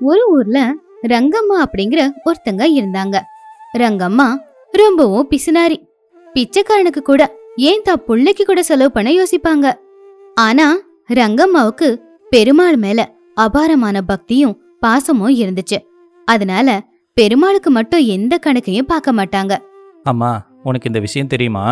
ஒரு ஊர்ல ரங்கம்மா அப்படிங்கிற ஒருத்தங்க இருந்தாங்க ரங்கம்மா ரொம்பவும் பிசுனாரி பிச்சைக்காரனுக்கு கூட ஏன் தான் புள்ளைக்கு கூட செலவு பண்ண யோசிப்பாங்க ஆனா ரங்கம்மாவுக்கு பெருமாள் மேல அபாரமான பக்தியும் பாசமும் இருந்துச்சு அதனால பெருமாளுக்கு மட்டும் எந்த கணக்கையும் பார்க்க மாட்டாங்க அம்மா உனக்கு இந்த விஷயம் தெரியுமா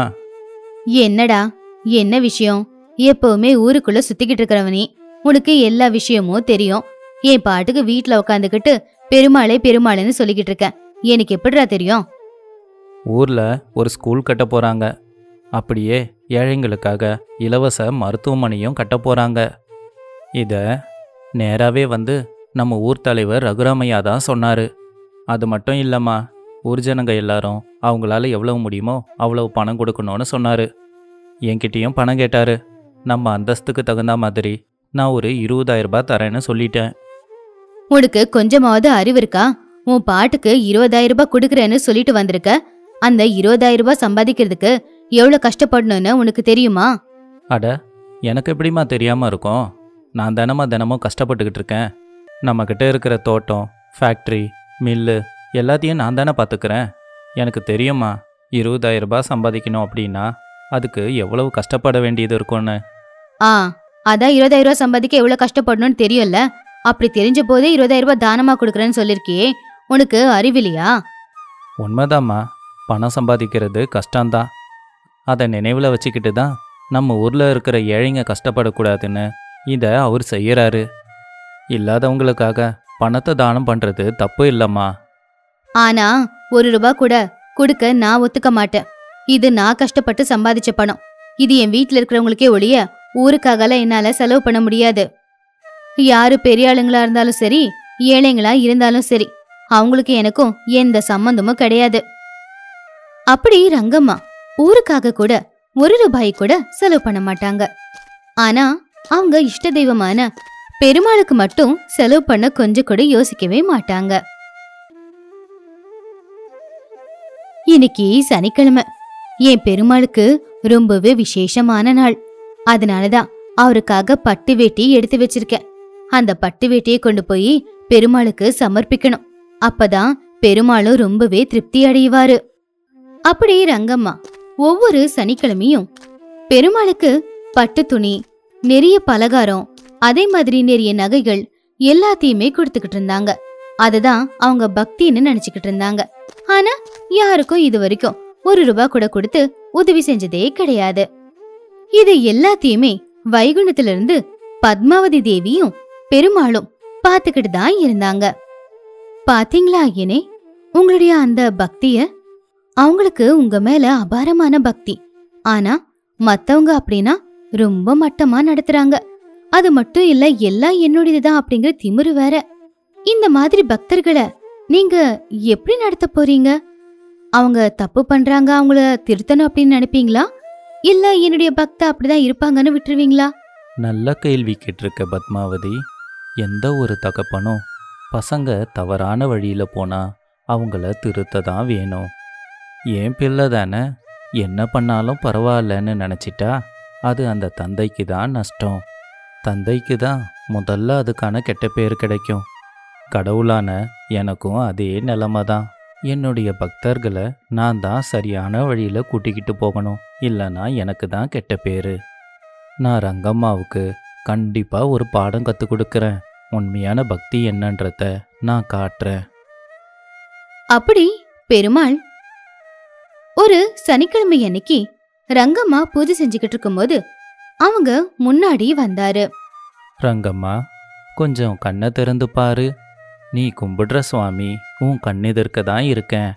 என்னடா என்ன விஷயம் எப்பவுமே ஊருக்குள்ள சுத்திக்கிட்டு இருக்கிறவனி உனக்கு எல்லா விஷயமும் தெரியும் என் பாட்டுக்கு வீட்ல உட்காந்துக்கிட்டு பெருமாளே பெருமாள்னு சொல்லிக்கிட்டு இருக்கேன் எனக்கு எப்படிடா தெரியும் ஊரில் ஒரு ஸ்கூல் கட்ட போகிறாங்க அப்படியே ஏழைங்களுக்காக இலவச மருத்துவமனையும் கட்ட போகிறாங்க இதை நேராகவே வந்து நம்ம ஊர் தலைவர் ரகுராமையா தான் சொன்னார் அது மட்டும் இல்லைம்மா ஊர் ஜனங்க எல்லாரும் அவங்களால எவ்வளவு முடியுமோ அவ்வளவு பணம் கொடுக்கணும்னு சொன்னார் என்கிட்டயும் பணம் கேட்டார் நம்ம அந்தஸ்துக்கு தகுந்த மாதிரி நான் ஒரு 20000 ரூபாய் தரேன்னு சொல்லிட்டேன் உனக்கு கொஞ்சமாவது அறிவு இருக்கா உன் பாட்டுக்கு இருபதாயிரம் ரூபாய் கொடுக்கறேன்னு சொல்லிட்டு வந்திருக்க அந்த இருபதாயிரம் ரூபாய் சம்பாதிக்கிறதுக்கு எவ்வளவு கஷ்டப்படணும்னு உனக்கு தெரியுமா அட எனக்கு எப்படிம்மா தெரியாமல் இருக்கும் நான் தினமா தினமும் கஷ்டப்பட்டுக்கிட்டு இருக்கேன் நம்மக்கிட்ட இருக்கிற தோட்டம் ஃபேக்ட்ரி மில்லு எல்லாத்தையும் நான் தானே பார்த்துக்கிறேன் எனக்கு தெரியுமா 20000 ரூபாய் சம்பாதிக்கணும் அப்படின்னா அதுக்கு எவ்வளவு கஷ்டப்பட வேண்டியது இருக்கும்னு ஆ அதான் இருபதாயிரம் ரூபாய் சம்பாதிக்க எவ்வளவு கஷ்டப்படணும்னு தெரியும்ல அப்படி தெரிஞ்ச போதே இருபதாயிரம் ரூபாய் தானமா கொடுக்கறேன்னு சொல்லிருக்கியே உனக்கு அறிவில்லையா உண்மைதாம்மா பணம் சம்பாதிக்கிறது கஷ்டம்தான் அதை நினைவில் வச்சுக்கிட்டு தான் நம்ம ஊரில் இருக்கிற ஏழைங்க கஷ்டப்படக்கூடாதுன்னு இதை அவர் செய்யறாரு இல்லாதவங்களுக்காக பணத்தை தானம் பண்ணுறது தப்பு இல்லைம்மா ஆனா ஒரு ரூபாய் கூட கொடுக்க நான் ஒத்துக்க மாட்டேன் இது நான் கஷ்டப்பட்டு சம்பாதிச்ச பணம் இது என் வீட்ல இருக்கிறவங்களுக்கே ஒழிய ஊருக்காகலாம் என்னால செலவு பண்ண முடியாது யாரு பெரிய ஆளுங்களா இருந்தாலும் சரி ஏழைங்களா இருந்தாலும் சரி அவங்களுக்கு எனக்கும் எந்த சம்பந்தமும் கிடையாது அப்படி ரங்கம்மா ஊருக்காக கூட ஒரு ரூபாய் கூட செலவு பண்ண மாட்டாங்க ஆனா அவங்க இஷ்ட தெய்வமான பெருமாளுக்கு மட்டும் செலவு பண்ண கொஞ்சம் கூட யோசிக்கவே மாட்டாங்க இன்னைக்கு சனிக்கிழமை என் பெருமாளுக்கு ரொம்பவே விசேஷமான நாள் அதனாலதான் அவருக்காக பட்டு வேட்டி எடுத்து வச்சிருக்கேன் அந்த பட்டு வேட்டியை கொண்டு போய் பெருமாளுக்கு சமர்ப்பிக்கணும் அப்பதான் பெருமாளும் ரொம்பவே திருப்தி அடைவாரு அப்படி ரங்கம்மா ஒவ்வொரு சனிக்கிழமையும் பெருமாளுக்கு பட்டு துணி நிறைய பலகாரம் அதே மாதிரி நிறைய நகைகள் எல்லாத்தையுமே கொடுத்துக்கிட்டு இருந்தாங்க அதுதான் அவங்க பக்தின்னு நினைச்சுக்கிட்டு இருந்தாங்க ஆனா யாருக்கும் இது வரைக்கும் ஒரு ரூபாய் கூட கொடுத்து உதவி செஞ்சதே கிடையாது இது எல்லாத்தையுமே வைகுண்டத்திலிருந்து பத்மாவதி தேவியும் பெருமாளும் பார்த்துக்கிட்டு தான் இருந்தாங்க பாத்தீங்களா ஐயனே உங்களுடைய அந்த பக்திய அவங்களுக்கு உங்க மேல அபாரமான பக்தி ஆனா மத்தவங்க அப்படின்னா ரொம்ப மட்டமா நடத்துறாங்க அது மட்டும் இல்ல எல்லாம் என்னுடையதுதான் அப்படிங்கிற திமிரு வேற இந்த மாதிரி பக்தர்களை நீங்க எப்படி நடத்த போறீங்க அவங்க தப்பு பண்றாங்க அவங்கள திருத்தணும் அப்படின்னு நினைப்பீங்களா இல்ல என்னுடைய பக்தா அப்படிதான் இருப்பாங்கன்னு விட்டுருவீங்களா நல்ல கேள்வி கேட்டிருக்க பத்மாவதி எந்த ஒரு தகப்பனும் பசங்க தவறான வழியில் போனால் அவங்கள திருத்த தான் வேணும் என் பிள்ளை தானே என்ன பண்ணாலும் பரவாயில்லன்னு நினச்சிட்டா அது அந்த தந்தைக்கு தான் நஷ்டம் தந்தைக்கு தான் முதல்ல அதுக்கான கெட்ட பேர் கிடைக்கும் கடவுளான எனக்கும் அதே நிலைமை தான் என்னுடைய பக்தர்களை நான் தான் சரியான வழியில் கூட்டிக்கிட்டு போகணும் இல்லைன்னா எனக்கு தான் கெட்ட பேர் நான் ரங்கம்மாவுக்கு கண்டிப்பாக ஒரு பாடம் கற்றுக் கொடுக்குறேன் உண்மையான பக்தி என்னன்றத நான் காட்டுறேன் அப்படி பெருமாள் ஒரு சனிக்கிழமை அன்னைக்கு ரங்கம்மா பூஜை செஞ்சுக்கிட்டு இருக்கும்போது அவங்க முன்னாடி வந்தாரு ரங்கம்மா கொஞ்சம் கண்ணை திறந்து பாரு நீ கும்பிடுற சுவாமி உன் கண்ணெதிர்க்க தான் இருக்கேன்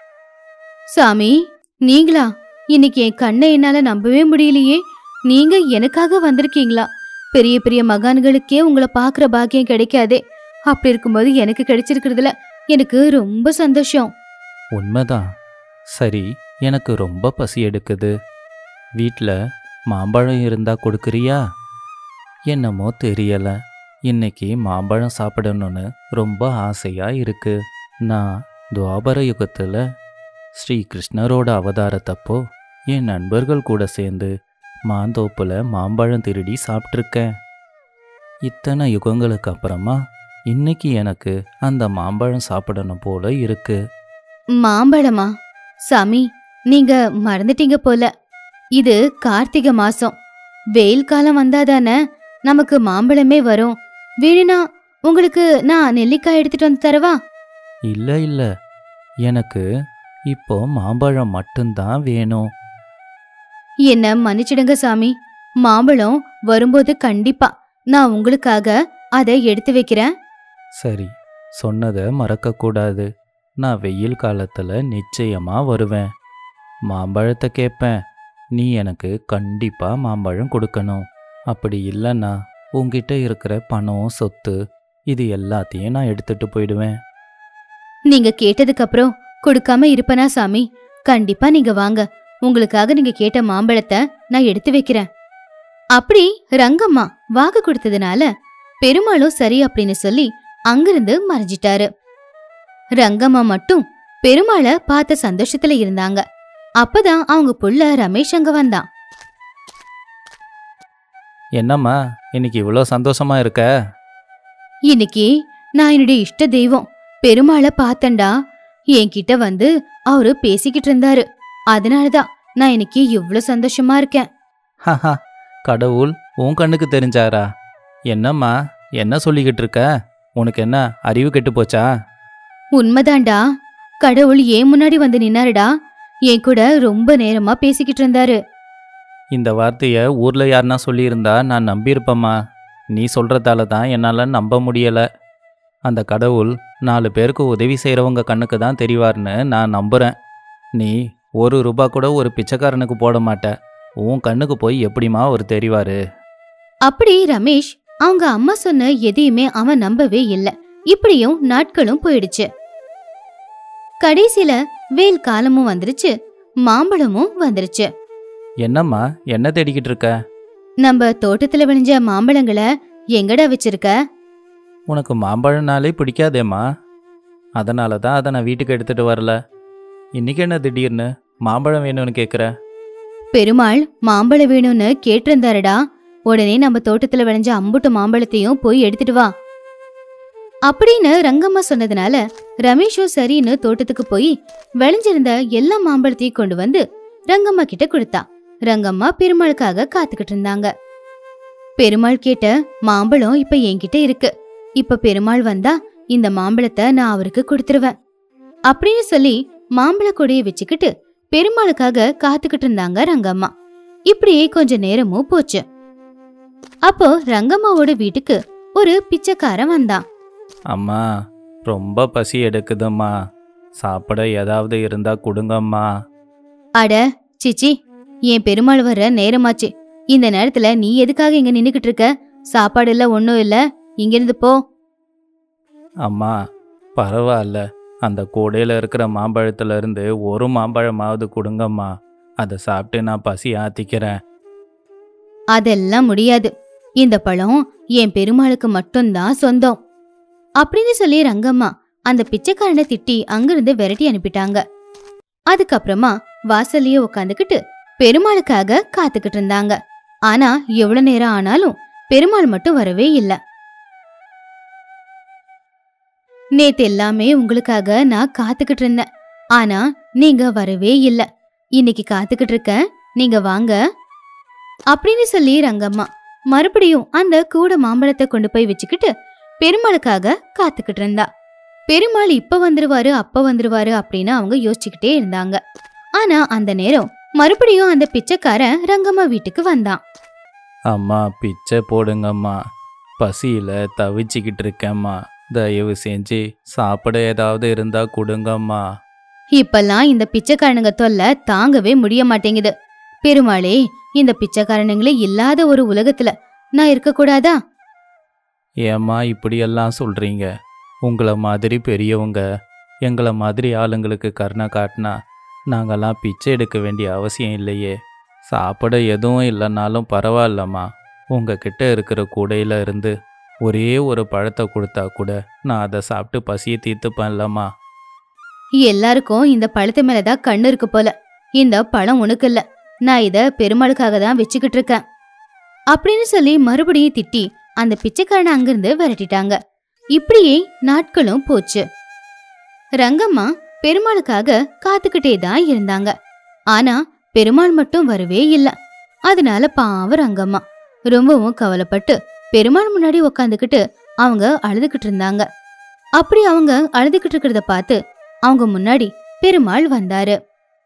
சாமி நீங்களா இன்னைக்கு என் கண்ணை என்னால நம்பவே முடியலையே நீங்க எனக்காக வந்திருக்கீங்களா பெரிய பெரிய மகான்களுக்கே உங்களை பாக்குற பாக்கியம் கிடைக்காதே அப்படி இருக்கும்போது எனக்கு கிடைச்சிருக்கிறதுல எனக்கு ரொம்ப சந்தோஷம் உண்மைதான் சரி எனக்கு ரொம்ப பசி எடுக்குது வீட்டில் மாம்பழம் இருந்தா கொடுக்குறியா என்னமோ தெரியல இன்னைக்கு மாம்பழம் சாப்பிடணும்னு ரொம்ப ஆசையா இருக்கு நான் துவாபர யுகத்தில் ஸ்ரீ கிருஷ்ணரோட அவதாரத்தப்போ என் நண்பர்கள் கூட சேர்ந்து மாந்தோப்புல மாம்பழம் திருடி சாப்பிட்ருக்கேன் இத்தனை யுகங்களுக்கு அப்புறமா இன்னைக்கு எனக்கு அந்த மாம்பழம் சாப்பிடணும் போல இருக்கு மாம்பழமா சாமி நீங்க மறந்துட்டீங்க போல இது கார்த்திகை மாசம் வெயில் காலம் வந்தாதானே நமக்கு மாம்பழமே வரும் வேணும்னா உங்களுக்கு நான் நெல்லிக்காய் எடுத்துட்டு வந்து தரவா இல்ல இல்ல எனக்கு இப்போ மாம்பழம் மட்டும்தான் வேணும் என்ன மன்னிச்சிடுங்க சாமி மாம்பழம் வரும்போது கண்டிப்பா நான் உங்களுக்காக அதை எடுத்து வைக்கிறேன் சரி சொன்னதை மறக்கக்கூடாது நான் வெயில் காலத்துல நிச்சயமா வருவேன் மாம்பழத்தை கேட்பேன் நீ எனக்கு கண்டிப்பா மாம்பழம் கொடுக்கணும் அப்படி இல்லைன்னா உன்கிட்ட இருக்கிற பணம் சொத்து இது எல்லாத்தையும் நான் எடுத்துட்டு போயிடுவேன் நீங்க கேட்டதுக்கு அப்புறம் கொடுக்காம இருப்பனா சாமி கண்டிப்பா நீங்க வாங்க உங்களுக்காக நீங்க கேட்ட மாம்பழத்தை நான் எடுத்து வைக்கிறேன் அப்படி ரங்கம்மா வாக்கு கொடுத்ததுனால பெருமாளும் சரி அப்படின்னு சொல்லி அங்கிருந்து மறைஞ்சிட்டாரு ரங்கம்மா மட்டும் பெருமாளை பார்த்த சந்தோஷத்துல இருந்தாங்க அப்பதான் அவங்க புள்ள ரமேஷ் அங்க வந்தான் என்னம்மா இன்னைக்கு இவ்வளோ சந்தோஷமா இருக்க இன்னைக்கு நான் என்னுடைய இஷ்ட தெய்வம் பெருமாளை பார்த்தேன்டா என்கிட்ட வந்து அவரு பேசிக்கிட்டு இருந்தாரு அதனாலதான் நான் இன்னைக்கு இவ்ளோ சந்தோஷமா இருக்கேன் ஹஹா கடவுள் உன் கண்ணுக்கு தெரிஞ்சாரா என்னம்மா என்ன சொல்லிக்கிட்டு இருக்க உனக்கு என்ன அறிவு கெட்டு போச்சா உண்மைதான்டா கடவுள் ஏன் முன்னாடி வந்து நின்னாருடா என் கூட ரொம்ப நேரமா பேசிக்கிட்டு இருந்தாரு இந்த வார்த்தையை ஊரில் யாருன்னா சொல்லியிருந்தா நான் நம்பியிருப்பேம்மா நீ சொல்கிறதால தான் என்னால் நம்ப முடியலை அந்த கடவுள் நாலு பேருக்கு உதவி செய்கிறவங்க கண்ணுக்கு தான் தெரிவார்னு நான் நம்புகிறேன் நீ ஒரு ரூபா கூட ஒரு பிச்சைக்காரனுக்கு போட மாட்ட உன் கண்ணுக்கு போய் எப்படிம்மா அவர் தெரிவார் அப்படி ரமேஷ் அவங்க அம்மா சொன்ன எதையுமே அவன் நம்பவே இல்ல இப்படியும் நாட்களும் போயிடுச்சு கடைசில வெயில் காலமும் வந்துருச்சு மாம்பழமும் வந்துருச்சு என்னம்மா என்ன தேடிக்கிட்டு இருக்க நம்ம தோட்டத்துல விளைஞ்ச மாம்பழங்களை எங்கடா வச்சிருக்க உனக்கு மாம்பழம்னாலே பிடிக்காதேம்மா அதனால தான் அதை நான் வீட்டுக்கு எடுத்துகிட்டு வரல இன்னைக்கு என்ன திடீர்னு மாம்பழம் வேணும்னு கேட்குற பெருமாள் மாம்பழம் வேணும்னு கேட்டிருந்தாருடா உடனே நம்ம தோட்டத்துல விளைஞ்ச அம்புட்டு மாம்பழத்தையும் போய் எடுத்துட்டு வா அப்படின்னு ரங்கம்மா சொன்னதுனால ரமேஷும் சரின்னு தோட்டத்துக்கு போய் விளைஞ்சிருந்த எல்லா மாம்பழத்தையும் கொண்டு வந்து ரங்கம்மா கிட்ட கொடுத்தா ரங்கம்மா பெருமாளுக்காக காத்துக்கிட்டு இருந்தாங்க பெருமாள் கேட்ட மாம்பழம் இப்ப என்கிட்ட இருக்கு இப்ப பெருமாள் வந்தா இந்த மாம்பழத்தை நான் அவருக்கு கொடுத்துருவேன் அப்படின்னு சொல்லி மாம்பழ கொடியை வச்சுக்கிட்டு பெருமாளுக்காக காத்துக்கிட்டு இருந்தாங்க ரங்கம்மா இப்படியே கொஞ்ச நேரமும் போச்சு அப்போ ரங்கம்மாவோட வீட்டுக்கு ஒரு பிச்சைக்காரன் வந்தான் அம்மா ரொம்ப பசி எடுக்குதும்மா சாப்பிட ஏதாவது இருந்தா கொடுங்கம்மா அட சிச்சி என் பெருமாள் வர்ற நேரமாச்சு இந்த நேரத்துல நீ எதுக்காக இங்க நின்னுக்கிட்டு இருக்க சாப்பாடு இல்ல ஒன்னும் இல்ல இங்கிருந்து போ அம்மா பரவாயில்ல அந்த கூடையில் இருக்கிற மாம்பழத்துல இருந்து ஒரு மாம்பழமாவது கொடுங்கம்மா அதை சாப்பிட்டு நான் பசி ஆத்திக்கிறேன் அதெல்லாம் முடியாது இந்த பழம் என் பெருமாளுக்கு மட்டும்தான் சொந்தம் அப்படின்னு சொல்லி ரங்கம்மா அந்த பிச்சைக்காரனை திட்டி அங்கிருந்து விரட்டி அனுப்பிட்டாங்க அதுக்கப்புறமா வாசல்லையே உட்காந்துக்கிட்டு பெருமாளுக்காக காத்துக்கிட்டு இருந்தாங்க ஆனா எவ்வளவு நேரம் ஆனாலும் பெருமாள் மட்டும் வரவே இல்ல நேத்து எல்லாமே உங்களுக்காக நான் காத்துக்கிட்டு இருந்தேன் ஆனா நீங்க வரவே இல்ல இன்னைக்கு காத்துக்கிட்டு இருக்கேன் நீங்க வாங்க அப்படின்னு சொல்லி ரங்கம்மா மறுபடியும் அந்த கூட மாம்பழத்தை கொண்டு போய் வச்சுக்கிட்டு பெருமாளுக்காக காத்துக்கிட்டு இருந்தா பெருமாள் இப்ப வந்துருவாரு அப்ப வந்துருவாரு அப்படின்னு அவங்க யோசிச்சுக்கிட்டே இருந்தாங்க ஆனா அந்த நேரம் மறுபடியும் அந்த பிச்சைக்காரன் ரங்கம்மா வீட்டுக்கு வந்தான் அம்மா பிச்சை போடுங்கம்மா பசியில் தவிச்சிக்கிட்டு இருக்கேம்மா தயவு செஞ்சு சாப்பிட ஏதாவது இருந்தா கொடுங்கம்மா இப்பெல்லாம் இந்த பிச்சைக்காரனுங்க தொல்லை தாங்கவே முடிய மாட்டேங்குது பெருமாளே இந்த பிச்சைக்காரனுங்களே இல்லாத ஒரு உலகத்துல நான் இருக்கக்கூடாதா ஏம்மா இப்படியெல்லாம் சொல்கிறீங்க உங்களை மாதிரி பெரியவங்க எங்களை மாதிரி ஆளுங்களுக்கு கருணை காட்டினா நாங்கள்லாம் பிச்சை எடுக்க வேண்டிய அவசியம் இல்லையே சாப்பிட எதுவும் இல்லைன்னாலும் பரவாயில்லம்மா உங்ககிட்ட இருக்கிற கூடையில இருந்து ஒரே ஒரு பழத்தை கொடுத்தா கூட நான் அதை சாப்பிட்டு பசியை தீர்த்துப்பேன்லம்மா எல்லாருக்கும் இந்த பழத்து மேலதான் கண்ணு இருக்கு போல இந்த பழம் உனக்கு இல்ல நான் இத பெருமாளுக்காக தான் வச்சுக்கிட்டு இருக்கேன் அப்படின்னு சொல்லி மறுபடியும் திட்டி அந்த பிச்சைக்காரனை அங்கிருந்து விரட்டிட்டாங்க இப்படியே நாட்களும் போச்சு ரங்கம்மா பெருமாளுக்காக காத்துக்கிட்டே தான் இருந்தாங்க ஆனா பெருமாள் மட்டும் வரவே இல்ல அதனால பாவம் ரங்கம்மா ரொம்பவும் கவலைப்பட்டு பெருமாள் முன்னாடி உக்காந்துக்கிட்டு அவங்க அழுதுகிட்டு இருந்தாங்க அப்படி அவங்க அழுதுகிட்டு இருக்கிறத பார்த்து அவங்க முன்னாடி பெருமாள் வந்தாரு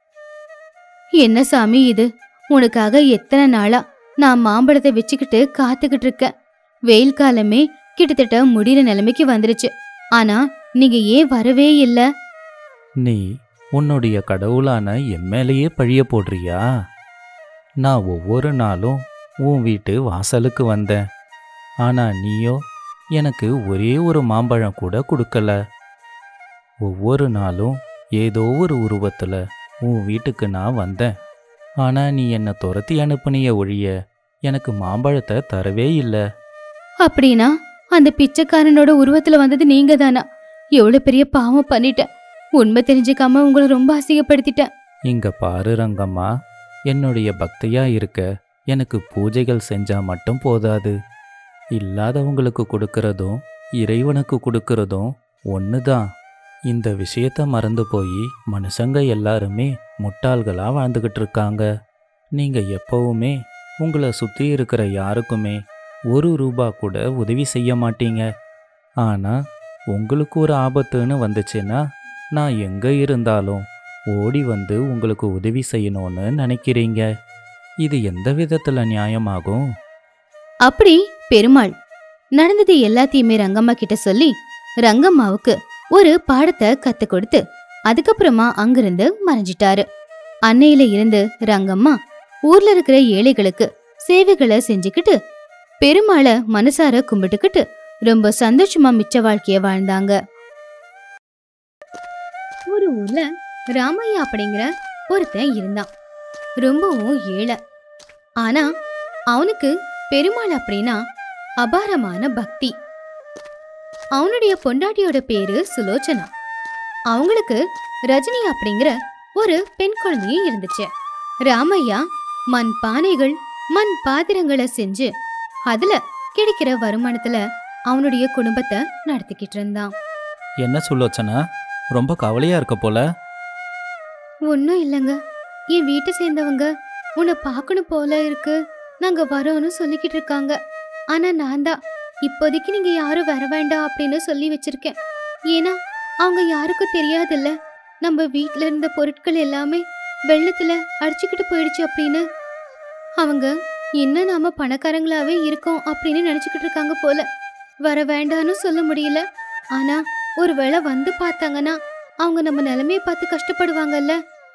என்ன சாமி இது உனக்காக எத்தனை நாளா நான் மாம்பழத்தை வச்சுக்கிட்டு காத்துக்கிட்டு இருக்கேன் வெயில் காலமே கிட்டத்தட்ட முடிகிற நிலைமைக்கு வந்துருச்சு ஆனா நீங்க ஏன் வரவே இல்ல நீ உன்னுடைய கடவுளான என் மேலேயே பழிய போடுறியா நான் ஒவ்வொரு நாளும் உன் வீட்டு வாசலுக்கு வந்தேன் ஆனா நீயோ எனக்கு ஒரே ஒரு மாம்பழம் கூட கொடுக்கல ஒவ்வொரு நாளும் ஏதோ ஒரு உருவத்துல உன் வீட்டுக்கு நான் வந்தேன் ஆனா நீ என்னை துரத்தி அனுப்புனிய ஒழிய எனக்கு மாம்பழத்தை தரவே இல்லை அப்படின்னா அந்த பிச்சைக்காரனோட உருவத்துல வந்தது நீங்க தானா எவ்வளவு பெரிய பாவம் பண்ணிட்டேன் உண்மை தெரிஞ்சுக்காம உங்களை ரொம்ப அசிங்கப்படுத்திட்டேன் இங்க பாரு ரங்கம்மா என்னுடைய பக்தியா இருக்க எனக்கு பூஜைகள் செஞ்சா மட்டும் போதாது இல்லாதவங்களுக்கு கொடுக்கறதும் இறைவனுக்கு கொடுக்கறதும் ஒன்று தான் இந்த விஷயத்த மறந்து போய் மனுஷங்க எல்லாருமே முட்டாள்களா வாழ்ந்துகிட்டு இருக்காங்க நீங்க எப்பவுமே உங்களை சுத்தி இருக்கிற யாருக்குமே ஒரு ரூபா கூட உதவி செய்ய மாட்டீங்க ஆனா உங்களுக்கு ஒரு ஆபத்துன்னு வந்துச்சுன்னா நான் எங்க இருந்தாலும் ஓடி வந்து உங்களுக்கு உதவி செய்யணும்னு நினைக்கிறீங்க இது எந்த விதத்துல நியாயமாகும் அப்படி பெருமாள் நடந்தது எல்லாத்தையுமே ரங்கம்மா கிட்ட சொல்லி ரங்கம்மாவுக்கு ஒரு பாடத்தை கத்து கொடுத்து அதுக்கப்புறமா அங்கிருந்து மறைஞ்சிட்டாரு அன்னையில இருந்து ரங்கம்மா ஊர்ல இருக்கிற ஏழைகளுக்கு சேவைகளை செஞ்சுக்கிட்டு பெருமாளை மனசார கும்பிட்டுக்கிட்டு ரொம்ப சந்தோஷமா மிச்ச வாழ்க்கைய வாழ்ந்தாங்க ஒரு ஊர்ல ராமையா அப்படிங்கிற ஒருத்தன் இருந்தான் ரொம்பவும் ஏழை ஆனா அவனுக்கு பெருமாள் அப்படின்னா அபாரமான பக்தி அவனுடைய பொண்டாட்டியோட பேரு சுலோச்சனா அவங்களுக்கு ரஜினி அப்படிங்கிற ஒரு பெண் குழந்தையும் இருந்துச்சு ராமையா மண் பானைகள் மண் பாத்திரங்களை செஞ்சு அதுல கிடைக்கிற வருமானத்துல அவனுடைய குடும்பத்தை நடத்திக்கிட்டு இருந்தான் என்ன சுலோச்சனா ரொம்ப கவலையா இருக்க போல ஒன்றும் இல்லைங்க என் வீட்டை சேர்ந்தவங்க உன்னை பார்க்கணும் போல இருக்கு நாங்க வரோன்னு சொல்லிக்கிட்டு இருக்காங்க ஆனா நான் தான் இப்போதைக்கு நீங்க யாரும் வர வேண்டாம் அப்படின்னு சொல்லி வச்சிருக்கேன் ஏன்னா அவங்க யாருக்கும் தெரியாதுல்ல நம்ம வீட்ல இருந்த பொருட்கள் எல்லாமே வெள்ளத்துல அடிச்சுக்கிட்டு போயிடுச்சு அப்படின்னு அவங்க இன்னும் நாம பணக்காரங்களாவே இருக்கோம் அப்படின்னு நினைச்சுக்கிட்டு இருக்காங்க போல வர வேண்டான்னு சொல்ல முடியல ஆனா ஒருவேளை வந்து பார்த்தாங்கன்னா அவங்க நம்ம நிலைமையை பார்த்து கஷ்டப்படுவாங்கல்ல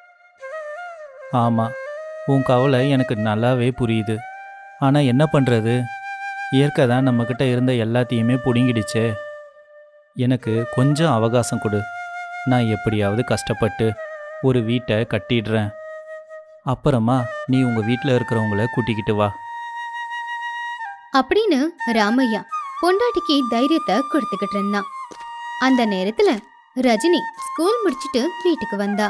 ஆமா உன் கவலை எனக்கு நல்லாவே புரியுது ஆனா என்ன பண்றது இயற்கை தான் நம்மக்கிட்ட இருந்த எல்லாத்தையுமே பிடுங்கிடுச்சே எனக்கு கொஞ்சம் அவகாசம் கொடு நான் எப்படியாவது கஷ்டப்பட்டு ஒரு வீட்டை கட்டிடுறேன் அப்புறமா நீ உங்க வீட்டில் இருக்கிறவங்கள கூட்டிக்கிட்டு வா அப்படின்னு ராமையா பொண்டாட்டிக்கு தைரியத்தை கொடுத்துக்கிட்டு இருந்தான் அந்த நேரத்துல ரஜினி ஸ்கூல் முடிச்சிட்டு வீட்டுக்கு வந்தா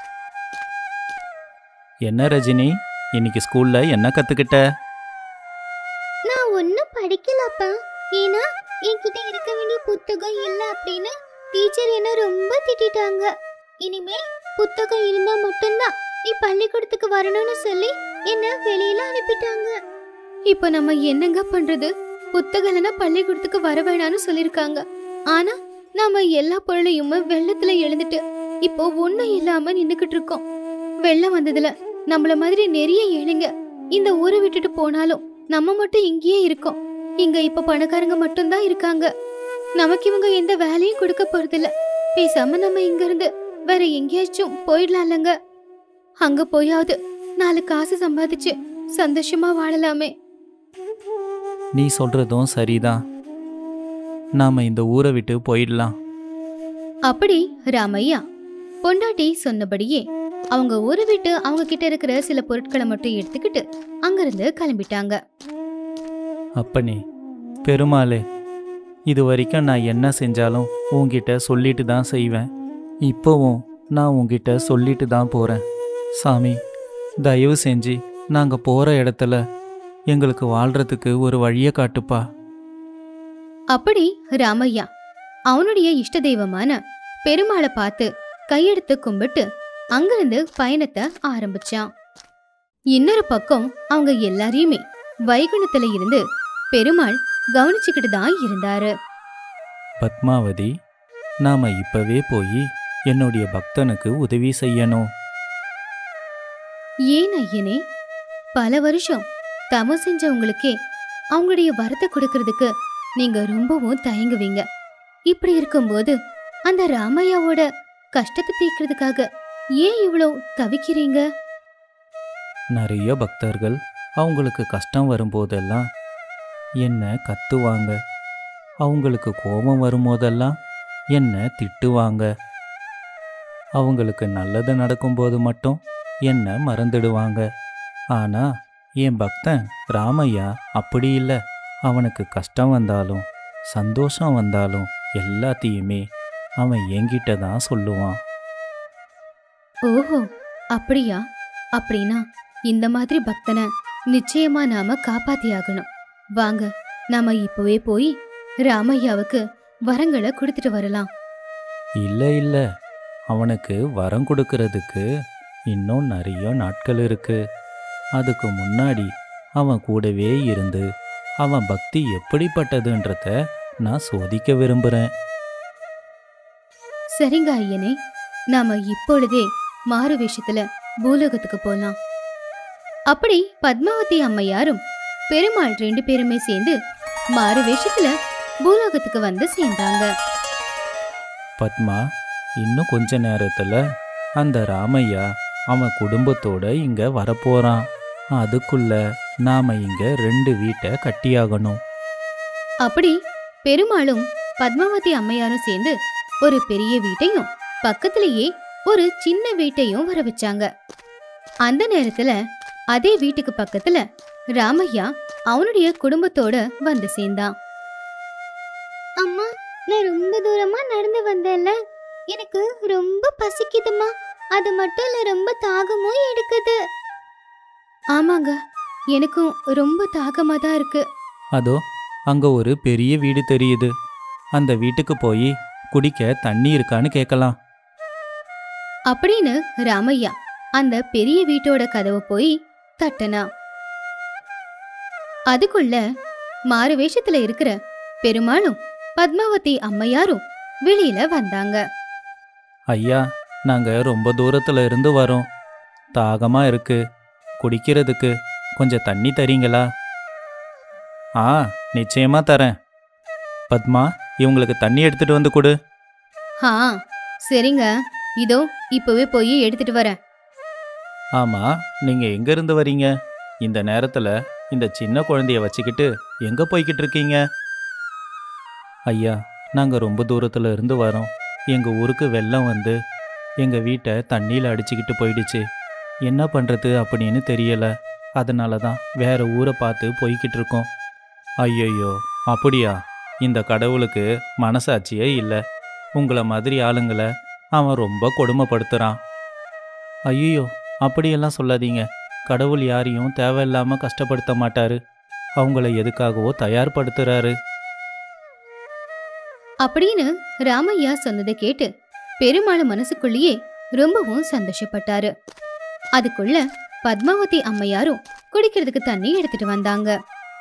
என்ன ரஜினி இன்னைக்கு ஸ்கூல்ல என்ன கத்துக்கிட்ட நான் ஒன்னும் படிக்கலப்பா ஏன்னா என்கிட்ட இருக்க வேண்டிய புத்தகம் இல்ல அப்படின்னு டீச்சர் என்ன ரொம்ப திட்டிட்டாங்க இனிமே புத்தகம் இருந்தா மட்டும்தான் நீ பள்ளிக்கூடத்துக்கு வரணும்னு சொல்லி என்ன வெளியில அனுப்பிட்டாங்க இப்போ நம்ம என்னங்க பண்றது புத்தகம் இல்லைன்னா பள்ளிக்கூடத்துக்கு வர வேணாம்னு சொல்லிருக்காங்க ஆனா நாம எல்லா பொருளையும் வெள்ளத்துல எழுந்துட்டு இப்போ ஒண்ணும் இல்லாம நின்னுக்கிட்டு இருக்கோம் வெள்ளம் வந்ததுல நம்மள மாதிரி நிறைய ஏழைங்க இந்த ஊரை விட்டுட்டு போனாலும் நம்ம மட்டும் இங்கேயே இருக்கோம் இங்க இப்ப பணக்காரங்க மட்டும்தான் இருக்காங்க நமக்கு இவங்க எந்த வேலையும் கொடுக்க போறதில்ல பேசாம நம்ம இங்க இருந்து வேற எங்கேயாச்சும் போயிடலாம்லங்க அங்க போயாவது நாலு காசு சம்பாதிச்சு சந்தோஷமா வாழலாமே நீ சொல்றதும் சரிதான் நாம இந்த ஊரை விட்டு போயிடலாம் அப்படி ராமையா பொண்டாட்டி சொன்னபடியே அவங்க ஊரை விட்டு அவங்க கிட்ட இருக்கிற சில பொருட்களை மட்டும் எடுத்துக்கிட்டு அங்கிருந்து கிளம்பிட்டாங்க அப்பனே பெருமாளே இது வரைக்கும் நான் என்ன செஞ்சாலும் உன்கிட்ட சொல்லிட்டு தான் செய்வேன் இப்போவும் நான் உன்கிட்ட சொல்லிட்டு தான் போகிறேன் சாமி தயவு செஞ்சு நாங்கள் போகிற இடத்துல எங்களுக்கு வாழ்கிறதுக்கு ஒரு வழியை காட்டுப்பா அப்படி ராமையா அவனுடைய இஷ்ட தெய்வமான பெருமாளை பார்த்து கையெடுத்து கும்பிட்டு அங்கிருந்து பயணத்தை ஆரம்பிச்சான் இன்னொரு பக்கம் அவங்க எல்லாரையுமே வைகுண்டத்துல இருந்து பெருமாள் கவனிச்சுக்கிட்டு தான் இருந்தாரு பத்மாவதி நாம இப்பவே போய் என்னுடைய பக்தனுக்கு உதவி செய்யணும் ஏன் ஐயனே பல வருஷம் தவம் செஞ்சவங்களுக்கே அவங்களுடைய வரத்தை கொடுக்கறதுக்கு நீங்க ரொம்பவும் தயங்குவீங்க இப்படி இருக்கும்போது அந்த ராமையாவோட கஷ்டத்தை தீர்க்கறதுக்காக ஏன் இவ்வளோ தவிக்கிறீங்க நிறைய பக்தர்கள் அவங்களுக்கு கஷ்டம் வரும்போதெல்லாம் என்ன கத்துவாங்க அவங்களுக்கு கோபம் வரும்போதெல்லாம் என்ன திட்டுவாங்க அவங்களுக்கு நல்லது நடக்கும்போது மட்டும் என்ன மறந்துடுவாங்க ஆனா என் பக்தன் ராமையா அப்படி இல்லை அவனுக்கு கஷ்டம் வந்தாலும் சந்தோஷம் வந்தாலும் எல்லாத்தையுமே அவன் என்கிட்ட தான் சொல்லுவான் ஓஹோ அப்படியா அப்படின்னா இந்த மாதிரி பக்தனை நிச்சயமா நாம காப்பாத்தியாகணும் வாங்க நாம இப்பவே போய் ராமையாவுக்கு வரங்களை கொடுத்துட்டு வரலாம் இல்லை இல்லை அவனுக்கு வரம் கொடுக்கறதுக்கு இன்னும் நிறைய நாட்கள் இருக்கு அதுக்கு முன்னாடி அவன் கூடவே இருந்து அவன் பக்தி எப்படிப்பட்டதுன்றத நான் சோதிக்க விரும்புகிறேன் சரிங்க ஐயனே நாம இப்பொழுதே மாறு வேஷத்துல பூலோகத்துக்கு போலாம் அப்படி பத்மாவதி அம்மையாரும் பெருமாள் ரெண்டு பேருமே சேர்ந்து மாறு வேஷத்துல பூலோகத்துக்கு வந்து சேர்ந்தாங்க பத்மா இன்னும் கொஞ்ச நேரத்தில் அந்த ராமையா அவன் குடும்பத்தோட இங்கே வரப்போகிறான் அதுக்குள்ள நாம இங்கே ரெண்டு வீட்டை கட்டியாகணும் அப்படி பெருமாளும் பத்மாவதி அம்மையாரும் சேர்ந்து ஒரு பெரிய வீட்டையும் பக்கத்திலேயே ஒரு சின்ன வீட்டையும் வர வச்சாங்க அந்த நேரத்துல அதே வீட்டுக்கு பக்கத்துல ராமையா அவனுடைய குடும்பத்தோட வந்து சேர்ந்தான் அம்மா நான் ரொம்ப தூரமா நடந்து வந்தேன்ல எனக்கு ரொம்ப பசிக்குதுமா அது மட்டும் இல்ல ரொம்ப தாகமும் எடுக்குது ஆமாங்க எனக்கும் ரொம்ப தாகமா தான் இருக்கு அதோ அங்கே ஒரு பெரிய வீடு தெரியுது அந்த வீட்டுக்கு போய் குடிக்க தண்ணி இருக்கான்னு கேட்கலாம் அப்படின்னு ராமையா அந்த பெரிய வீட்டோட கதவை போய் தட்டனா அதுக்குள்ள மாறு வேஷத்துல இருக்கிற பெருமாளும் பத்மாவதி அம்மையாரும் வெளியில வந்தாங்க ஐயா நாங்கள் ரொம்ப தூரத்தில் இருந்து வரோம் தாகமாக இருக்கு குடிக்கிறதுக்கு கொஞ்சம் தண்ணி தரீங்களா ஆ நிச்சயமாக தரேன் பத்மா இவங்களுக்கு தண்ணி எடுத்துட்டு வந்து கொடு ஆ சரிங்க இதோ இப்பவே போய் எடுத்துட்டு வரேன் ஆமாம் நீங்கள் எங்கேருந்து வரீங்க இந்த நேரத்தில் இந்த சின்ன குழந்தைய வச்சுக்கிட்டு எங்கே போய்கிட்டு இருக்கீங்க ஐயா நாங்கள் ரொம்ப தூரத்தில் இருந்து வரோம் எங்கள் ஊருக்கு வெள்ளம் வந்து எங்கள் வீட்டை தண்ணியில் அடிச்சுக்கிட்டு போயிடுச்சு என்ன பண்ணுறது அப்படின்னு தெரியல அதனால தான் வேற ஊரை பார்த்து போய்கிட்டு இருக்கோம் ஐயையோ அப்படியா இந்த கடவுளுக்கு மனசாட்சியே இல்லை உங்களை மாதிரி ஆளுங்களை அவன் ரொம்ப கொடுமைப்படுத்துகிறான் ஐயோ அப்படியெல்லாம் சொல்லாதீங்க கடவுள் யாரையும் தேவையில்லாம கஷ்டப்படுத்த மாட்டாரு அவங்கள எதுக்காகவோ தயார்படுத்துறாரு அப்படின்னு ராமையா சொன்னதை கேட்டு பெருமாள் மனசுக்குள்ளேயே ரொம்பவும் சந்தோஷப்பட்டாரு அதுக்குள்ள பத்மாவதி அம்மையாரும் குடிக்கிறதுக்கு தண்ணி எடுத்துட்டு வந்தாங்க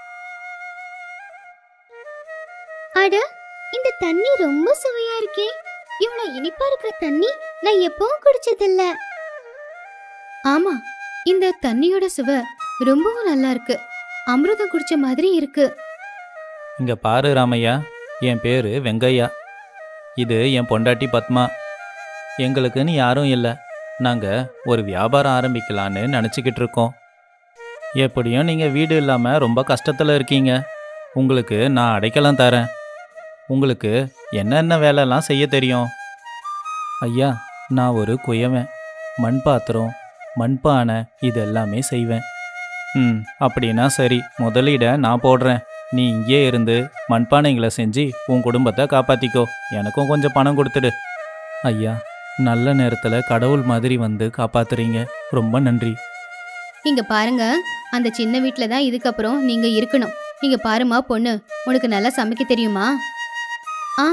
அட இந்த தண்ணி ரொம்ப சுவையா இருக்கே இவ்வளவு இனிப்பா இருக்கிற தண்ணி நான் எப்பவும் குடிச்சதில்ல ஆமா இந்த தண்ணியோட சுவை ரொம்பவும் நல்லா இருக்கு அமிர்தம் குடிச்ச மாதிரி இருக்கு இங்க பாரு ராமையா என் பேரு வெங்கையா இது என் பொண்டாட்டி பத்மா எங்களுக்குன்னு யாரும் இல்லை நாங்க ஒரு வியாபாரம் ஆரம்பிக்கலான்னு நினச்சிக்கிட்டு இருக்கோம் எப்படியும் நீங்க வீடு இல்லாம ரொம்ப கஷ்டத்துல இருக்கீங்க உங்களுக்கு நான் அடைக்கலம் தரேன் உங்களுக்கு என்னென்ன வேலைலாம் செய்ய தெரியும் ஐயா நான் ஒரு குயவன் மண் பாத்திரம் மண்பானை இது எல்லாமே செய்வேன் ம் அப்படின்னா சரி முதலீட நான் போடுறேன் நீ இங்கே இருந்து மண்பானைகளை செஞ்சு உன் குடும்பத்தை காப்பாத்திக்கோ எனக்கும் கொஞ்சம் பணம் கொடுத்துடு ஐயா நல்ல நேரத்தில் கடவுள் மாதிரி வந்து காப்பாத்துறீங்க ரொம்ப நன்றி இங்க பாருங்க அந்த சின்ன வீட்ல தான் இதுக்கப்புறம் நீங்க இருக்கணும் இங்க பாருமா பொண்ணு உனக்கு நல்லா சமைக்க தெரியுமா ஆ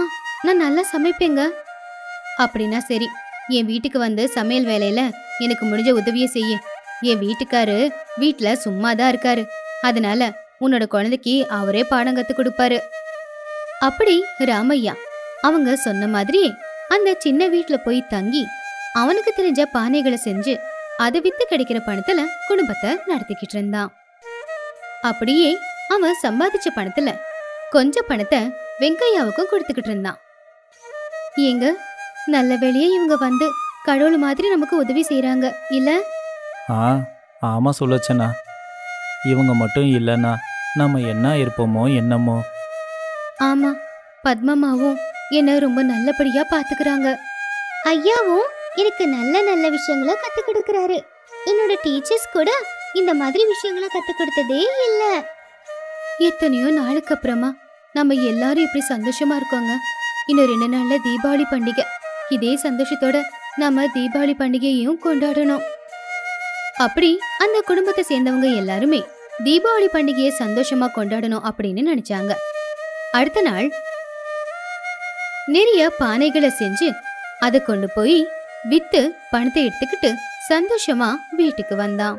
நான் நல்லா சமைப்பேங்க அப்படின்னா சரி என் வீட்டுக்கு வந்து சமையல் வேலையில எனக்கு முடிஞ்ச உதவியை செய்ய என் வீட்டுக்காரு வீட்ல சும்மா தான் இருக்காரு அதனால உன்னோட குழந்தைக்கு அவரே பாடம் கத்து கொடுப்பாரு அப்படி ராமையா அவங்க சொன்ன மாதிரியே அந்த சின்ன வீட்ல போய் தங்கி அவனுக்கு தெரிஞ்ச பானைகளை செஞ்சு அதை வித்து கிடைக்கிற பணத்துல குடும்பத்தை நடத்திக்கிட்டு இருந்தான் அப்படியே அவன் சம்பாதிச்ச பணத்துல கொஞ்ச பணத்தை வெங்கையாவுக்கும் கொடுத்துக்கிட்டு இருந்தான் ஏங்க நல்ல வேளையே இவங்க வந்து கடவுள் மாதிரி நமக்கு உதவி செய்றாங்க இல்ல ஆ ஆமாம் சுலோச்சனா இவங்க மட்டும் இல்லைன்னா நம்ம என்ன இருப்போமோ என்னமோ ஆமா பத்மம்மாவும் என்ன ரொம்ப நல்லபடியா பாத்துக்கிறாங்க ஐயாவும் எனக்கு நல்ல நல்ல விஷயங்களை கத்து கொடுக்கறாரு என்னோட டீச்சர்ஸ் கூட இந்த மாதிரி விஷயங்களை கத்து கொடுத்ததே இல்ல எத்தனையோ நாளுக்கு அப்புறமா நம்ம எல்லாரும் இப்படி சந்தோஷமா இருக்கோங்க இன்னும் ரெண்டு நாள்ல தீபாவளி பண்டிகை இதே சந்தோஷத்தோட நம்ம தீபாவளி பண்டிகையையும் கொண்டாடணும் அப்படி அந்த குடும்பத்தை சேர்ந்தவங்க எல்லாருமே தீபாவளி பண்டிகையை சந்தோஷமா கொண்டாடணும் அப்படின்னு நினைச்சாங்க அடுத்த நாள் நிறைய பானைகளை செஞ்சு அதை கொண்டு போய் வித்து பணத்தை எடுத்துக்கிட்டு சந்தோஷமா வீட்டுக்கு வந்தான்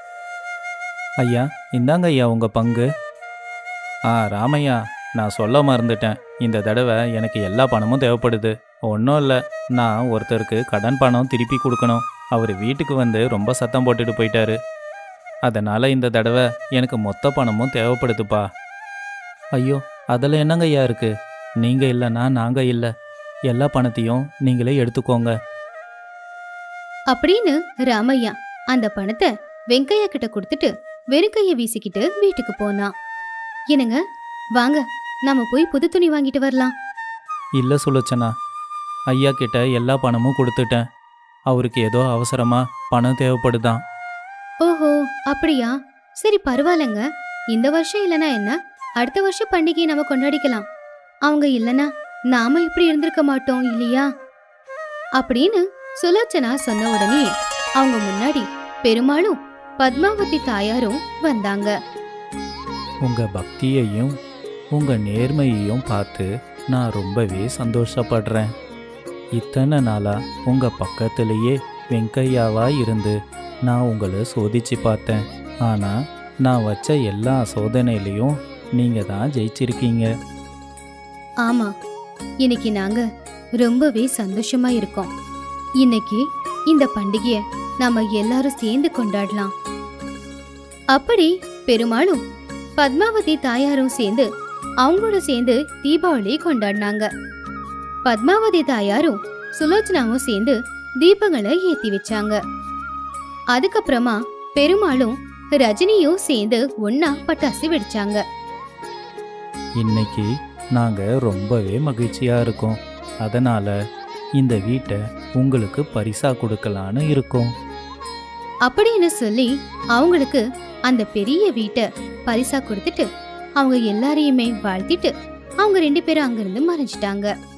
ஐயா இந்தாங்க ஐயா உங்கள் பங்கு ஆ ராமையா நான் சொல்ல மறந்துட்டேன் இந்த தடவை எனக்கு எல்லா பணமும் தேவைப்படுது ஒன்றும் இல்லை நான் ஒருத்தருக்கு கடன் பணம் திருப்பி கொடுக்கணும் அவர் வீட்டுக்கு வந்து ரொம்ப சத்தம் போட்டுட்டு போயிட்டாரு அதனால் இந்த தடவை எனக்கு மொத்த பணமும் தேவைப்படுதுப்பா ஐயோ அதில் என்னங்க ஐயா இருக்கு நீங்கள் இல்லைன்னா நாங்கள் இல்லை எல்லா பணத்தையும் நீங்களே எடுத்துக்கோங்க அப்படின்னு ராமையா அந்த பணத்தை வெங்கையா கிட்ட கொடுத்துட்டு வெறுங்கைய வீசிக்கிட்டு வீட்டுக்கு போனான் என்னங்க வாங்க நாம போய் புது துணி வாங்கிட்டு வரலாம் இல்லை சுலோச்சனா ஐயா கிட்ட எல்லா பணமும் கொடுத்துட்டேன் அவருக்கு ஏதோ அவசரமா பணம் தேவைப்படுதான் ஓஹோ அப்படியா சரி பரவாயில்லைங்க இந்த வருஷம் இல்லனா என்ன அடுத்த வருஷம் பண்டிகையை நம்ம கொண்டாடிக்கலாம் அவங்க இல்லனா நாம இப்படி இருந்திருக்க மாட்டோம் இல்லையா அப்படின்னு சுலோச்சனா சொன்ன உடனே அவங்க முன்னாடி பெருமாளும் பத்மாவதி தாயாரும் வந்தாங்க உங்க பக்தியையும் உங்க நேர்மையையும் பார்த்து நான் ரொம்பவே சந்தோஷப்படுறேன் இத்தனை நாளா உங்க பக்கத்திலேயே வெங்கையாவா இருந்து நான் உங்களை சோதிச்சு பார்த்தேன் ஆனா நான் வச்ச எல்லா சோதனையிலையும் நீங்க தான் ஜெயிச்சிருக்கீங்க ஆமா இன்னைக்கு நாங்க ரொம்பவே சந்தோஷமா இருக்கோம் இன்னைக்கு இந்த பண்டிகைய நாம எல்லாரும் சேர்ந்து கொண்டாடலாம் அப்படி பெருமாளும் பத்மாவதி தாயாரும் சேர்ந்து அவங்களோட சேர்ந்து தீபாவளி கொண்டாடினாங்க பத்மாவதி தாயாரும் சுலோச்சனாவும் சேர்ந்து தீபங்களை ஏத்தி வச்சாங்க அதுக்கப்புறமா பெருமாளும் ரஜினியும் சேர்ந்து ஒன்னா பட்டாசு வெடிச்சாங்க இன்னைக்கு நாங்க ரொம்பவே மகிழ்ச்சியா இருக்கோம் அதனால இந்த வீட்டை உங்களுக்கு பரிசா கொடுக்கலான்னு இருக்கோம் அப்படின்னு சொல்லி அவங்களுக்கு அந்த பெரிய வீட்டை பரிசா கொடுத்துட்டு அவங்க எல்லாரையுமே வாழ்த்திட்டு அவங்க ரெண்டு பேரும் அங்கிருந்து மறைஞ்சிட்டாங்க